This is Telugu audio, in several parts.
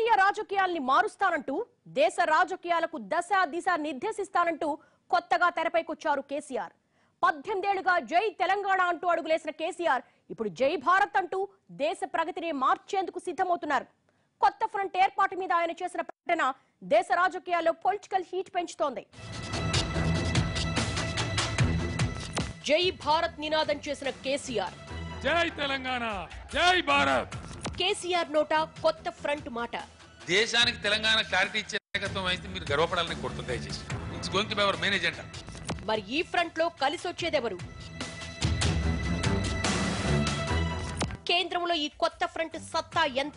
ప్రాంతీయ రాజకీయాల్ని మారుస్తానంటూ దేశ రాజకీయాలకు దశ దిశ నిర్దేశిస్తానంటూ కొత్తగా తెరపైకొచ్చారు కేసీఆర్ పద్దెనిమిదేళ్లుగా జై తెలంగాణ అంటూ అడుగులేసిన కేసీఆర్ ఇప్పుడు జై భారత్ అంటూ దేశ ప్రగతిని మార్చేందుకు సిద్ధమవుతున్నారు కొత్త ఫ్రంట్ ఏర్పాటు మీద ఆయన చేసిన ప్రకటన దేశ రాజకీయాల్లో పొలిటికల్ హీట్ పెంచుతోంది జై భారత్ నినాదం చేసిన కేసీఆర్ జై తెలంగాణ జై భారత్ కేసీఆర్ నోట కొత్త ఫ్రంట్ మాట దేశానికి తెలంగాణ క్లారిటీ ఇచ్చే నాయకత్వం అయితే మీరు గర్వపడాలని కోరుతుంది దయచేసి it's going to be our main agenda మరి ఈ ఫ్రంట్ లో కలిసి వచ్చేదెవరు కేంద్రంలో ఈ కొత్త ఫ్రంట్ సత్తా ఎంత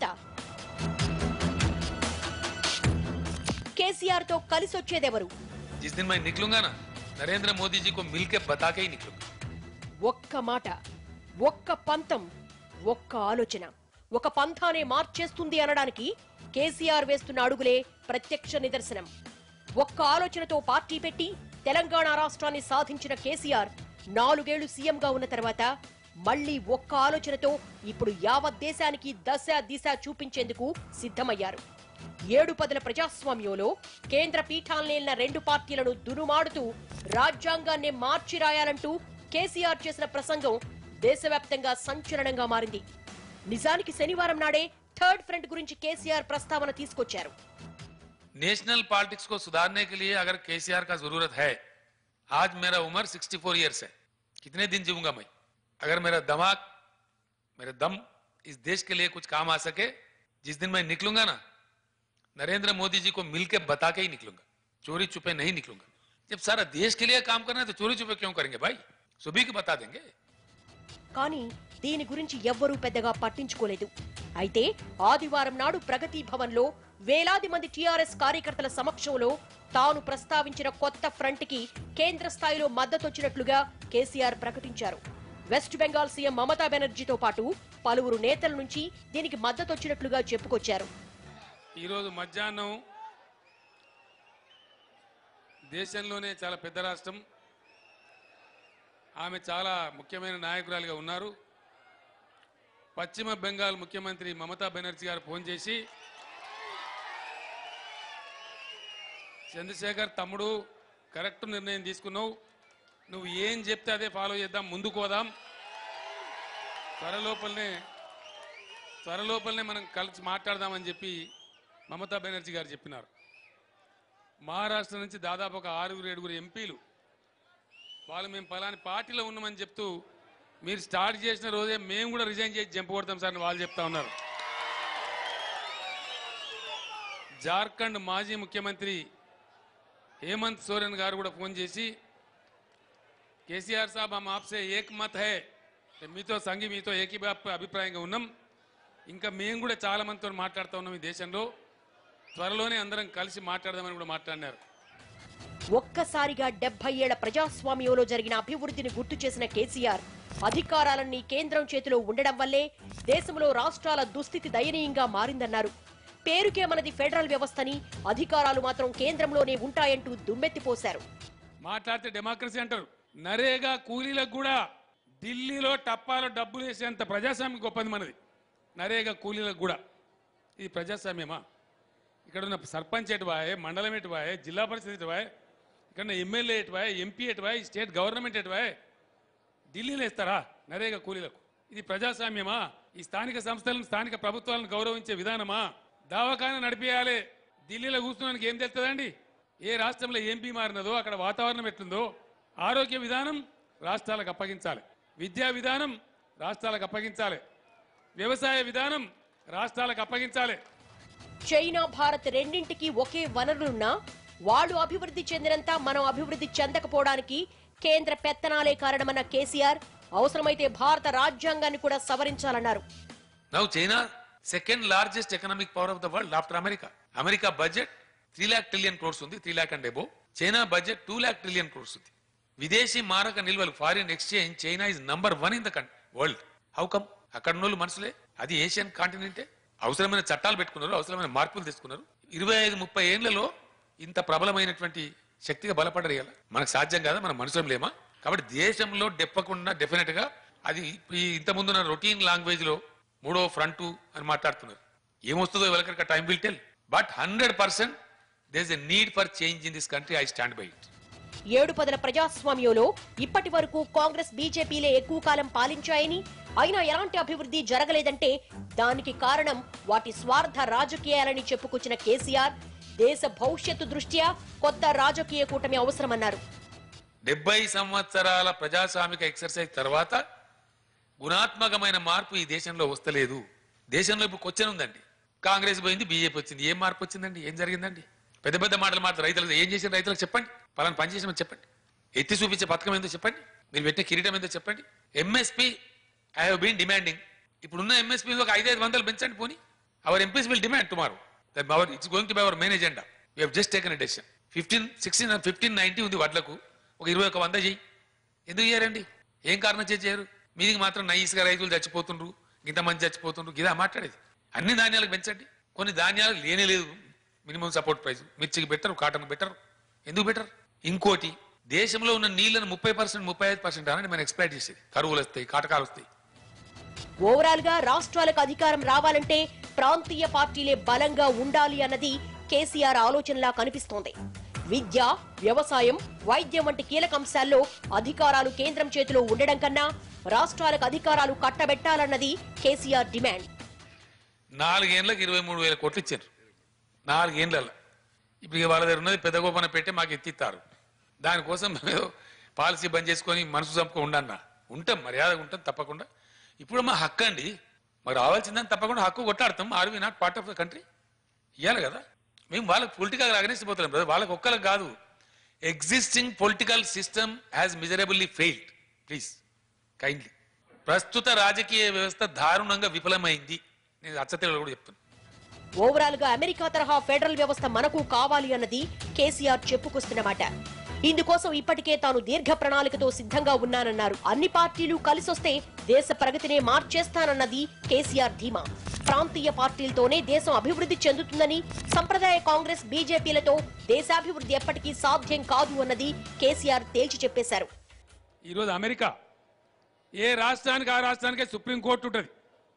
కేసీఆర్ తో కలిసి వచ్చేదెవరు जिस दिन मैं निकलूंगा ना नरेंद्र मोदी जी को मिलके बता के ही निकलूंगा ఒక్క మాట ఒక్క పంతం ఒక్క ఆలోచన ఒక పంథానే మార్చేస్తుంది అనడానికి కేసీఆర్ వేస్తున్న అడుగులే ప్రత్యక్ష నిదర్శనం ఒక్క ఆలోచనతో పార్టీ పెట్టి తెలంగాణ రాష్ట్రాన్ని సాధించిన కేసీఆర్ నాలుగేళ్లు సీఎంగా ఉన్న తర్వాత మళ్లీ ఒక్క ఆలోచనతో ఇప్పుడు యావత్ దేశానికి దశ దిశ చూపించేందుకు సిద్ధమయ్యారు ఏడు పదుల ప్రజాస్వామ్యంలో కేంద్ర పీఠాలనేలిన రెండు పార్టీలను దునుమాడుతూ రాజ్యాంగాన్ని మార్చి రాయాలంటూ కేసీఆర్ చేసిన ప్రసంగం దేశవ్యాప్తంగా సంచలనంగా మారింది నిజానికి శనివారం నాడే థర్డ్ ఫ్రంట్ గురించి కేసీఆర్ ప్రస్తావన తీసుకొచ్చారు नेशनल पॉलिटिक्स को सुधारने के लिए अगर केसीआर का जरूरत है आज मेरा उम्र 64 इयर्स है कितने दिन जीऊंगा मैं अगर मेरा दिमाग मेरा दम इस देश के लिए कुछ काम आ सके जिस दिन मैं निकलूंगा ना नरेंद्र मोदी जी को मिलके बता के ही निकलूंगा चोरी छुपे नहीं निकलूंगा जब सारा देश के लिए काम करना है तो चोरी छुपे क्यों करेंगे भाई सुबह के बता देंगे కానీ దీని గురించి ఎవ్వరూ పెద్దగా పట్టించుకోలేదు అయితే ఆదివారం నాడు ప్రగతి భవన్ లో వేలాది మంది టీఆర్ఎస్ కార్యకర్తల సమక్షంలో తాను ప్రస్తావించిన కొత్త ఫ్రంట్ కి కేంద్ర స్థాయిలో మద్దతొచ్చినట్లుగా కేసీఆర్ ప్రకటించారు వెస్ట్ బెంగాల్ సీఎం మమతా బెనర్జీతో పాటు పలువురు నేతల నుంచి దీనికి మద్దతొచ్చినట్లుగా చెప్పుకొచ్చారు ఈరోజు మధ్యాహ్నం దేశంలోనే చాలా పెద్ద రాష్ట్రం ఆమె చాలా ముఖ్యమైన నాయకురాలిగా ఉన్నారు పశ్చిమ బెంగాల్ ముఖ్యమంత్రి మమతా బెనర్జీ గారు ఫోన్ చేసి చంద్రశేఖర్ తమ్ముడు కరెక్ట్ నిర్ణయం తీసుకున్నావు నువ్వు ఏం చెప్తే అదే ఫాలో చేద్దాం ముందుకు పోదాం త్వరలోపలనే త్వరలోపలనే మనం కలిసి మాట్లాడదామని చెప్పి మమతా బెనర్జీ గారు చెప్పినారు మహారాష్ట్ర నుంచి దాదాపు ఒక ఆరుగురు ఏడుగురు ఎంపీలు వాళ్ళు మేము పలాని పార్టీలో ఉన్నామని చెప్తూ మీరు స్టార్ట్ చేసిన రోజే మేము కూడా రిజైన్ చేసి జంప్ కొడతాం సార్ అని వాళ్ళు చెప్తా ఉన్నారు జార్ఖండ్ మాజీ ముఖ్యమంత్రి హేమంత్ సోరెన్ గారు కూడా ఫోన్ చేసి కేసీఆర్ సాబ్ హమ్ ఆప్సే ఏక్ మత్ హై మీతో సంగి మీతో ఏకీభావ అభిప్రాయంగా ఉన్నాం ఇంకా మేము కూడా చాలా మందితో మాట్లాడుతూ ఉన్నాం ఈ దేశంలో త్వరలోనే అందరం కలిసి మాట్లాడదామని కూడా మాట్లాడినారు ఒక్కసారిగా డెబ్బై ఏళ్ల ప్రజాస్వామ్యంలో జరిగిన అభివృద్ధిని గుర్తు చేసిన కేసీఆర్ అధికారాలన్నీ కేంద్రం చేతిలో ఉండడం వల్లే దేశంలో రాష్ట్రాల దుస్థితి దయనీయంగా మారిందన్నారు పేరుకే మనది ఫెడరల్ వ్యవస్థని అధికారాలు మాత్రం కేంద్రంలోనే ఉంటాయంటూ దుమ్మెత్తిపోశారు మాట్లాడితే డెమోక్రసీ అంటారు నరేగా కూలీలకు కూడా ఢిల్లీలో టప్పాలో డబ్బులు వేసేంత ప్రజాస్వామ్యం గొప్పది మనది నరేగా కూలీలకు కూడా ఇది ప్రజాస్వామ్యమా ఇక్కడ ఉన్న సర్పంచ్ ఎటువాయే మండలం ఎటువాయే జిల్లా పరిషత్ ఎటువాయే ఇక్కడ ఉన్న ఎమ్మెల్యే ఎటువాయే ఎంపీ ఎటువాయే స్టేట్ గవర్నమెంట్ ఎటువాయే ఢిల్లీలో ఇస్తారా నరేగా కూలీలకు ఇది ప్రజాస్వామ్యమా ఈ స్థానిక సంస్థలను స్థానిక ప్రభుత్వాలను గౌరవించే విధానమా దావాఖాన నడిపేయాలి ఢిల్లీలో కూర్చున్నానికి ఏం తెలుస్తుందండి ఏ రాష్ట్రంలో ఏం మారినదో అక్కడ వాతావరణం ఎట్లుందో ఆరోగ్య విధానం రాష్ట్రాలకు అప్పగించాలి విద్యా విధానం రాష్ట్రాలకు అప్పగించాలి వ్యవసాయ విధానం రాష్ట్రాలకు అప్పగించాలి చైనా భారత్ రెండింటికి ఒకే వనరులున్నా వాళ్ళు అభివృద్ధి చెందినంత మనం అభివృద్ధి చెందకపోవడానికి కేంద్ర పెత్తనాలే కారణమన్న కేసీఆర్ అవసరమైతే భారత రాజ్యాంగాన్ని కూడా సవరించాలన్నారు Now China, second largest economic power of the world after America. America budget 3 lakh trillion crores ఉంది 3 lakh and above. China budget 2 lakh trillion crores ఉంది. విదేశీ మారక నిల్వలు foreign exchange China is number one in the world how come అక్కడ ఉన్నోళ్ళు మనుషులే అది ఏషియన్ కాంటినెంటే అవసరమైన చట్టాలు పెట్టుకున్నారు అవసరమైన మార్పులు తీసుకున్నారు ఇరవై ఐదు ముప్పై ఏళ్లలో ఇంత ప్రబలమైనటువంటి శక్తిగా బలపడరు ఇవాళ మనకు సాధ్యం కాదా మన మనుషులం లేమా కాబట్టి దేశంలో డెప్పకుండా డెఫినెట్ గా అది ఈ ఇంత ముందున్న రొటీన్ లాంగ్వేజ్ లో మూడో ఫ్రంట్ అని మాట్లాడుతున్నారు ఏమొస్తుందో ఎవరికైనా time will tell but hundred percent there is a need for change in this country I stand by it ఏడు పదల ప్రజాస్వామ్యంలో ఇప్పటి వరకు కాంగ్రెస్ బీజేపీలే ఎక్కువ కాలం పాలించాయని అయినా ఎలాంటి అభివృద్ధి జరగలేదంటే దానికి కారణం వాటి స్వార్థ రాజకీయాలని చెప్పుకొచ్చిన కేసీఆర్ దేశ భవిష్యత్తు దృష్ట్యా కొత్త రాజకీయ కూటమి అవసరమన్నారు డెబ్బై సంవత్సరాల ప్రజాస్వామిక ఎక్సర్సైజ్ తర్వాత గుణాత్మకమైన మార్పు ఈ దేశంలో వస్తలేదు దేశంలో ఇప్పుడు క్వశ్చన్ ఉందండి కాంగ్రెస్ పోయింది బీజేపీ వచ్చింది ఏం మార్పు వచ్చిందండి ఏం జరిగిందండి పెద్ద పెద్ద మాటలు మాట్లాడు రైతులకు ఏం చేసిన రైతులకు చెప్పండి పలానా పని చేసామని చెప్పండి ఎత్తి చూపించే పథకం ఏందో చెప్పండి మీరు పెట్టిన కిరీటం ఏందో చెప్పండి MSP I have been demanding ఇప్పుడున్న ఎంఎస్పీ ఒక ఐదైదు వందలు పెంచండి పోనీ our MPs will demand tomorrow that our it's going to be our main agenda we have just taken a decision fifteen sixteen fifteen ninety ఉంది వడ్లకు ఒక ఇరవై ఒక వంద చెయ్యి ఎందుకు చేయరండి ఏం కారణం చేసి చేయరు మీదికి మాత్రం నైస్గా రైతులు చచ్చిపోతుండ్రు ఇంతమంది చచ్చిపోతుండ్రు ఇదా మాట్లాడేది అన్ని ధాన్యాలకు పెంచండి కొన్ని ధాన్యాలకు లేనే లేదు మినిమం సపోర్ట్ ప్రైస్ మిర్చికి బెటర్ కాటన్ బెటర్ ఎందుకు బెటర్ ఇంకోటి దేశంలో ఉన్న నీళ్లను ముప్పై పర్సెంట్ ముప్పై ఐదు పర్సెంట్ అని మనం ఎక్స్పెక్ట్ చేసేది కరువులు వస్తాయి కాటకాలు వస్తాయి ఓవరాల్ గా రాష్ట్రాలకు అధికారం రావాలంటే ప్రాంతీయ పార్టీలే బలంగా ఉండాలి అన్నది కేసీఆర్ ఆలోచనలా కనిపిస్తోంది విద్య వ్యవసాయం వైద్యం వంటి కీలక అంశాల్లో అధికారాలు కేంద్రం చేతిలో ఉండడం కన్నా రాష్ట్రాలకు అధికారాలు కట్టబెట్టాలన్నది కేసీఆర్ డిమాండ్ నాలుగేళ్లకు ఇరవై మూడు వేల కోట్లు ఇచ్చారు నాలుగేళ్లలో ఇప్పుడు ఇక వాళ్ళ దగ్గర ఉన్నది పెద్ద గోపన పెట్టి మాకు ఎత్తిస్తారు దానికోసం మేము ఏదో పాలసీ బంద్ చేసుకొని మనసు చంపుకో ఉండన్నా ఉంటాం మర్యాద ఉంటాం తప్పకుండా ఇప్పుడు మా హక్కు అండి మాకు రావాల్సిందని తప్పకుండా హక్కు కొట్టాడతాం are we not part of the country ఇవ్వాలి కదా మేము వాళ్ళకి పొలిటికల్ అగనిస్ట్ పోతున్నాం బ్రదర్ వాళ్ళకి ఒక్కరికి కాదు existing political system has miserably failed please kindly ప్రస్తుత రాజకీయ వ్యవస్థ దారుణంగా విఫలమైంది నేను అచ్చతెలు కూడా చెప్తాను ఓవరాల్ గా అమెరికా తరహా ఫెడరల్ వ్యవస్థ మనకు కావాలి అన్నది కేసీఆర్ చెప్పుకొస్తున్నమాట ఇందుకోసం ఇప్పటికే తాను దీర్ఘ ప్రణాళికతో సిద్ధంగా ఉన్నానన్నారు అన్ని పార్టీలు కలిసొస్తే దేశ ప్రగతినే మార్చేస్తానన్నది కేసీఆర్ ధీమా ప్రాంతీయ పార్టీలతోనే దేశం అభివృద్ధి చెందుతుందని సంప్రదాయ కాంగ్రెస్ బీజేపీలతో దేశాభివృద్ధి ఎప్పటికీ సాధ్యం కాదు అన్నది కేసీఆర్ తేల్చి చెప్పేశారు ఈరోజు అమెరికా ఏ రాష్ట్రానికి ఆ రాష్ట్రానికే సుప్రీంకోర్టు ఉంటుంది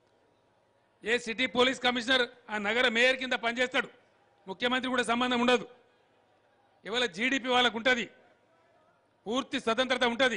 ఏ సిటీ పోలీస్ కమిషనర్ ఆ నగర మేయర్ కింద పనిచేస్తాడు ముఖ్యమంత్రి కూడా సంబంధం ఉండదు ఇవాళ జీడిపి వాళ్ళకు ఉంటుంది పూర్తి స్వతంత్రత ఉంటుంది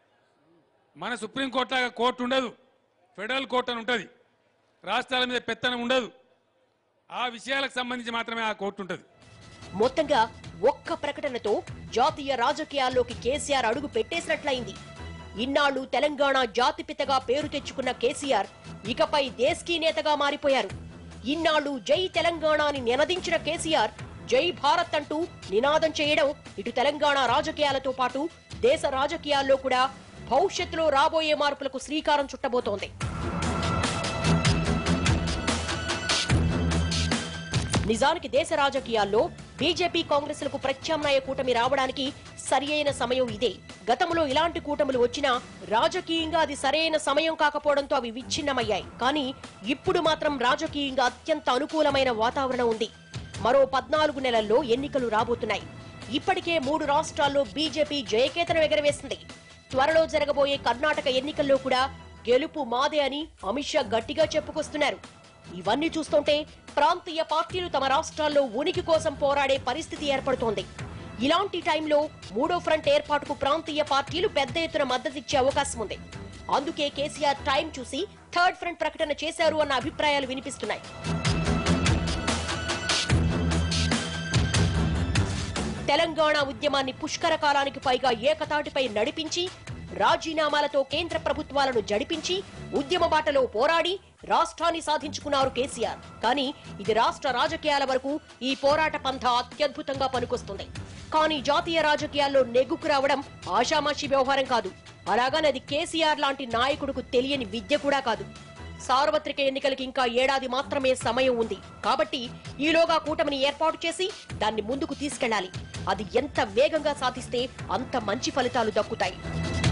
మన సుప్రీంకోర్టు లాగా కోర్టు ఉండదు ఫెడరల్ కోర్టు అని ఉంటుంది రాష్ట్రాల మీద పెత్తనం ఉండదు ఆ విషయాలకు సంబంధించి మాత్రమే ఆ కోర్టు ఉంటుంది మొత్తంగా ఒక్క ప్రకటనతో జాతీయ రాజకీయాల్లోకి కేసీఆర్ అడుగు పెట్టేసినట్లయింది ఇన్నాళ్లు తెలంగాణ జాతిపితగా పేరు తెచ్చుకున్న కేసీఆర్ ఇకపై దేశ్కీ నేతగా మారిపోయారు ఇన్నాళ్లు జై తెలంగాణ అని నినదించిన కేసీఆర్ జై భారత్ అంటూ నినాదం చేయడం ఇటు తెలంగాణ రాజకీయాలతో పాటు దేశ రాజకీయాల్లో కూడా భవిష్యత్తులో రాబోయే మార్పులకు శ్రీకారం చుట్టబోతోంది నిజానికి దేశ రాజకీయాల్లో బీజేపీ కాంగ్రెస్లకు ప్రత్యామ్నాయ కూటమి రావడానికి సరియైన సమయం ఇదే గతంలో ఇలాంటి కూటములు వచ్చినా రాజకీయంగా అది సరైన సమయం కాకపోవడంతో అవి విచ్ఛిన్నమయ్యాయి కానీ ఇప్పుడు మాత్రం రాజకీయంగా అత్యంత అనుకూలమైన వాతావరణం ఉంది మరో పద్నాలుగు నెలల్లో ఎన్నికలు రాబోతున్నాయి ఇప్పటికే మూడు రాష్ట్రాల్లో బీజేపీ జయకేతనం ఎగరవేసింది త్వరలో జరగబోయే కర్ణాటక ఎన్నికల్లో కూడా గెలుపు మాదే అని అమిత్ షా గట్టిగా చెప్పుకొస్తున్నారు ఇవన్నీ చూస్తుంటే ప్రాంతీయ పార్టీలు తమ రాష్ట్రాల్లో ఉనికి కోసం పోరాడే పరిస్థితి ఏర్పడుతోంది ఇలాంటి టైంలో మూడో ఫ్రంట్ ఏర్పాటుకు ప్రాంతీయ పార్టీలు పెద్ద ఎత్తున మద్దతిచ్చే అవకాశం ఉంది అందుకే కేసీఆర్ టైం చూసి థర్డ్ ఫ్రంట్ ప్రకటన చేశారు అన్న అభిప్రాయాలు వినిపిస్తున్నాయి తెలంగాణ ఉద్యమాన్ని పుష్కర కాలానికి పైగా ఏకతాటిపై నడిపించి రాజీనామాలతో కేంద్ర ప్రభుత్వాలను జడిపించి ఉద్యమ బాటలో పోరాడి రాష్ట్రాన్ని సాధించుకున్నారు కేసీఆర్ కానీ ఇది రాష్ట్ర రాజకీయాల వరకు ఈ పోరాట పంథ అత్యద్భుతంగా పనికొస్తుంది కానీ జాతీయ రాజకీయాల్లో నెగ్గుకు రావడం ఆషామాషి వ్యవహారం కాదు అలాగని అది కేసీఆర్ లాంటి నాయకుడుకు తెలియని విద్య కూడా కాదు సార్వత్రిక ఎన్నికలకి ఇంకా ఏడాది మాత్రమే సమయం ఉంది కాబట్టి ఈలోగా కూటమిని ఏర్పాటు చేసి దాన్ని ముందుకు తీసుకెళ్లాలి అది ఎంత వేగంగా సాధిస్తే అంత మంచి ఫలితాలు దక్కుతాయి